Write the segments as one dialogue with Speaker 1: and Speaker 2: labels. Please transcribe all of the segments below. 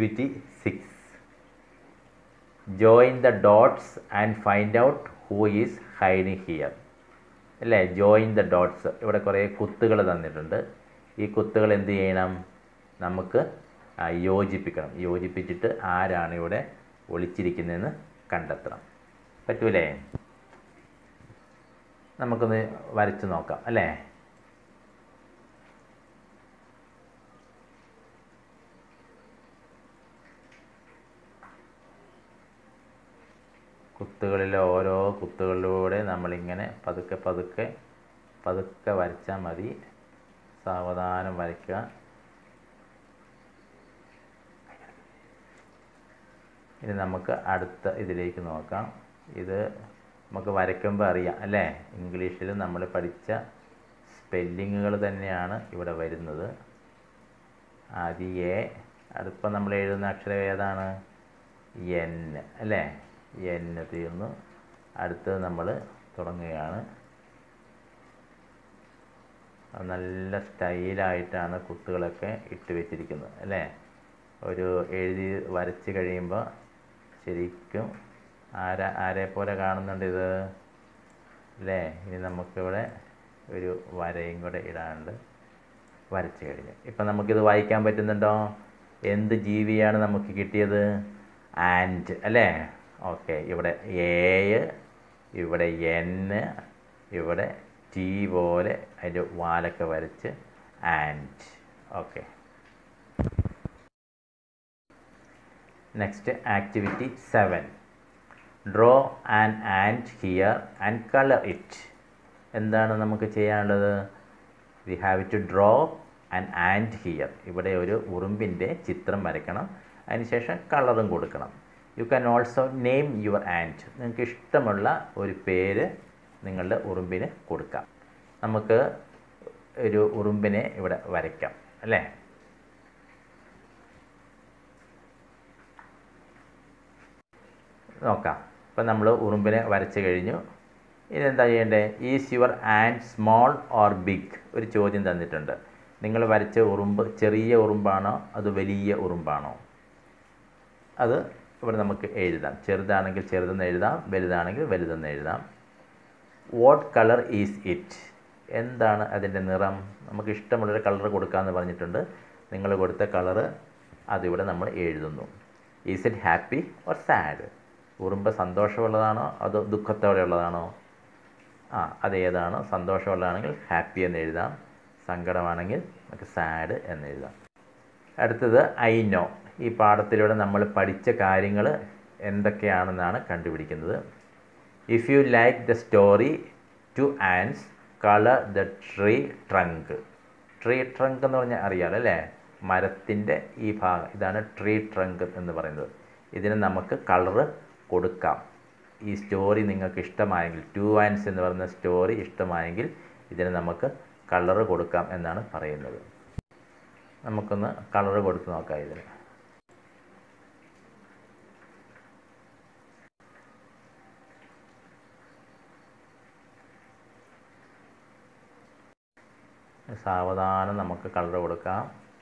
Speaker 1: activity six join the dots and find out who is hiding here അല്ലേ join the dots ഇവിടെ കുറേ കുത്തുകൾ തന്നിട്ടുണ്ട് ഈ കുത്തുകൾ എന്ത് ചെയ്യണം നമുക്ക് ആ, യോജിപ്പിക്കണം യോജിപ്പിച്ചിട്ട് ആരാണ് ഇവിടെ ഒളിച്ചിരിക്കുന്നതെന്ന് കണ്ടെത്തണം പറ്റൂലേ നമുക്കൊന്ന് വരച്ച് നോക്കാം അല്ലേ കുത്തുകളിലെ ഓരോ കുത്തുകളിലൂടെ നമ്മളിങ്ങനെ പതുക്കെ പതുക്കെ പതുക്കെ വരച്ചാൽ മതി സാവധാനം വരയ്ക്കുക ഇനി നമുക്ക് അടുത്ത ഇതിലേക്ക് നോക്കാം ഇത് നമുക്ക് വരയ്ക്കുമ്പോൾ അറിയാം അല്ലേ ഇംഗ്ലീഷിൽ നമ്മൾ പഠിച്ച സ്പെല്ലിങ്ങുകൾ തന്നെയാണ് ഇവിടെ വരുന്നത് ആദ്യം എ അടുപ്പം നമ്മൾ എഴുതുന്ന അക്ഷരം ഏതാണ് എൻ അല്ലേ എൻ തീർന്നു അടുത്തത് നമ്മൾ തുടങ്ങുകയാണ് അത് നല്ല സ്റ്റൈലായിട്ടാണ് കുത്തുകളൊക്കെ ഇട്ട് വെച്ചിരിക്കുന്നത് അല്ലേ ഒരു എഴുതി വരച്ച് കഴിയുമ്പോൾ ശരിക്കും ആരാ ആരെ പോലെ കാണുന്നുണ്ട് ഇത് അല്ലേ ഇനി നമുക്കിവിടെ ഒരു വരയും കൂടെ ഇടാണ്ട് വരച്ച് കഴിഞ്ഞു ഇപ്പം നമുക്കിത് വായിക്കാൻ പറ്റുന്നുണ്ടോ എന്ത് ജീവിയാണ് നമുക്ക് കിട്ടിയത് ആൻഡ് അല്ലേ ഓക്കെ ഇവിടെ എ ഇവിടെ എൻ ഇവിടെ ടി പോലെ അതിൻ്റെ വാലൊക്കെ വരച്ച് and okay next activity seven draw and and here and colour it എന്താണ് നമുക്ക് ചെയ്യാനുള്ളത് we have to draw and and here ഇവിടെ ഒരു ഉറുമ്പിൻ്റെ ചിത്രം വരയ്ക്കണം അതിനുശേഷം കളറും കൊടുക്കണം you can also name your and നിങ്ങൾക്ക് ഇഷ്ടമുള്ള ഒരു പേര് നിങ്ങളുടെ ഉറുമ്പിന് കൊടുക്കാം നമുക്ക് ഒരു ഉറുമ്പിനെ ഇവിടെ വരയ്ക്കാം അല്ലേ നോക്കാം ഇപ്പം നമ്മൾ ഉറുമ്പിനെ വരച്ച് കഴിഞ്ഞു ഇനി എന്താ ചെയ്യേണ്ടത് is your and small or big ഒരു ചോദ്യം തന്നിട്ടുണ്ട് നിങ്ങൾ വരച്ച ഉറുമ്പ് ചെറിയ ഉറുമ്പാണോ അത് വലിയ ഉറുമ്പാണോ അത് ഇവിടെ നമുക്ക് എഴുതാം ചെറുതാണെങ്കിൽ ചെറുതെന്ന് എഴുതാം വലുതാണെങ്കിൽ വലുതെന്ന് എഴുതാം വാട്ട് കളർ ഈസ് ഇറ്റ് എന്താണ് അതിൻ്റെ നിറം നമുക്ക് ഇഷ്ടമുള്ളൊരു കളർ കൊടുക്കാമെന്ന് പറഞ്ഞിട്ടുണ്ട് നിങ്ങൾ കൊടുത്ത കളറ് അതിവിടെ നമ്മൾ എഴുതുന്നു is it happy or sad ഉറുമ്പ് സന്തോഷമുള്ളതാണോ അതോ ദുഃഖത്തോടെ ഉള്ളതാണോ ആ അതേതാണോ സന്തോഷമുള്ളതാണെങ്കിൽ ഹാപ്പി എന്ന് എഴുതാം സങ്കടമാണെങ്കിൽ നമുക്ക് സാഡ് എന്ന് എഴുതാം അടുത്തത് ഐ നോ ഈ പാഠത്തിലൂടെ നമ്മൾ പഠിച്ച കാര്യങ്ങൾ എന്തൊക്കെയാണെന്നാണ് കണ്ടുപിടിക്കുന്നത് if you like the story two ants colour the tree trunk tree trunk എന്ന് പറഞ്ഞാൽ അറിയാലോ അല്ലേ മരത്തിൻ്റെ ഈ ഭാഗം ഇതാണ് ട്രീ ട്രങ്ക് എന്ന് പറയുന്നത് ഇതിന് നമുക്ക് കളറ് കൊടുക്കാം ഈ സ്റ്റോറി നിങ്ങൾക്ക് ഇഷ്ടമായെങ്കിൽ ടു ആൻഡ്സ് എന്ന് പറയുന്ന സ്റ്റോറി ഇഷ്ടമായെങ്കിൽ ഇതിന് നമുക്ക് കളറ് കൊടുക്കാം എന്നാണ് പറയുന്നത് നമുക്കൊന്ന് കളറ് കൊടുത്ത് നോക്കാം ഇതിന് സാവധാനം നമുക്ക് കളർ കൊടുക്കാം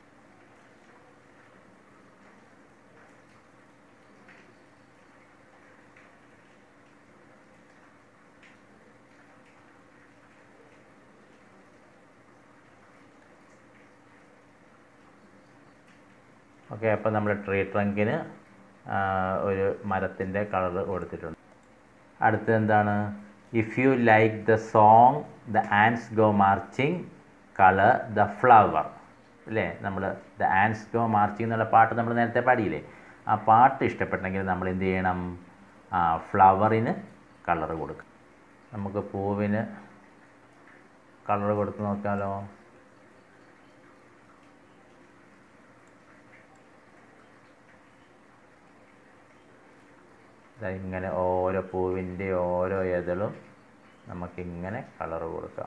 Speaker 1: ഓക്കെ അപ്പോൾ നമ്മൾ ട്രീ ട്രങ്കിന് ഒരു മരത്തിൻ്റെ കളർ കൊടുത്തിട്ടുണ്ട് അടുത്തത് എന്താണ് if you like the song the ants go marching colour the flower അല്ലേ നമ്മൾ ദ ആൻഡ്സ് ഗോ മാർച്ചിങ് എന്നുള്ള പാട്ട് നമ്മൾ നേരത്തെ പാടിയില്ലേ ആ പാട്ട് ഇഷ്ടപ്പെട്ടെങ്കിൽ നമ്മൾ എന്ത് ചെയ്യണം ആ ഫ്ലവറിന് കളർ കൊടുക്കും നമുക്ക് പൂവിന് കളർ കൊടുത്ത് നോക്കാമല്ലോ ദാ ഇങ്ങനെ ഓരോ പൂവിൻ്റെ ഓരോ ഇതളും നമുക്കിങ്ങനെ കളർ കൊടുക്കാം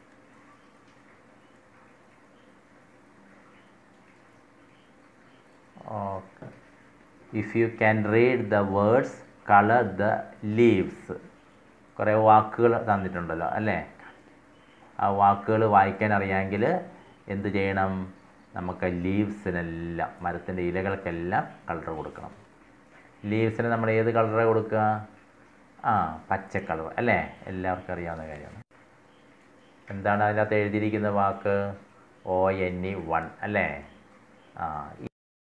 Speaker 1: okay if you can read the words colour the leaves കുറേ വാക്കുകൾ തന്നിട്ടുണ്ടല്ലോ അല്ലേ ആ വാക്കുകൾ വായിക്കാൻ അറിയാമെങ്കിൽ എന്ത് ചെയ്യണം നമുക്ക് ലീവ്സിനെല്ലാം മരത്തിൻ്റെ ഇലകൾക്കെല്ലാം കളർ കൊടുക്കണം ലീവ്സിന് നമ്മൾ ഏത് കളറാണ് കൊടുക്കുക ആ പച്ച കളർ അല്ലേ എല്ലാവർക്കും അറിയാവുന്ന കാര്യമാണ് എന്താണ് അതിനകത്ത് എഴുതിയിരിക്കുന്ന വാക്ക് ഒ എൻ ഇ വൺ അല്ലേ ആ ഈ-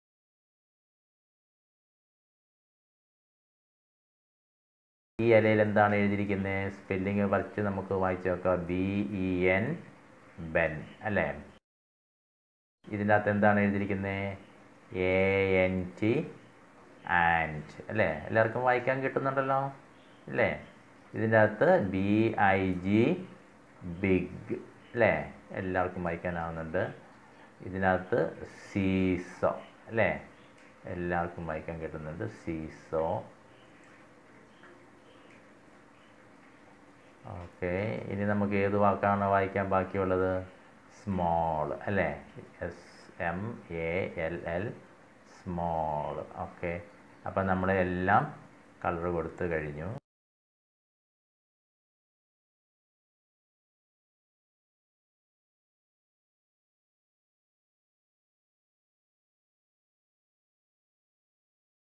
Speaker 1: ഈ ഇലയിൽ എന്താണ് എഴുതിയിരിക്കുന്നത് സ്പെല്ലിങ് വരച്ച് നമുക്ക് വായിച്ച് നോക്കാം ബി ഇ എൻ ബെൻ അല്ലേ ഇതിൻ്റെ അകത്ത് എന്താണ് എഴുതിയിരിക്കുന്നത് എ എൻ ടി ആൻഡ് അല്ലേ എല്ലാവർക്കും വായിക്കാൻ കിട്ടുന്നുണ്ടല്ലോ അല്ലേ ഇതിൻ്റെ അകത്ത് ബി ഐ ജി ബിഗ് അല്ലേ എല്ലാവർക്കും വായിക്കാനാവുന്നുണ്ട് ഇതിനകത്ത് സീസോ അല്ലേ എല്ലാവർക്കും വായിക്കാൻ കിട്ടുന്നുണ്ട് സീസോ ഓക്കെ ഇനി നമുക്ക് ഏത് വാക്കാണ് വായിക്കാൻ ബാക്കിയുള്ളത് സ്മോൾ അല്ലേ S M A L L small okay അപ്പം നമ്മൾ എല്ലാം കളർ കൊടുത്ത് കഴിഞ്ഞു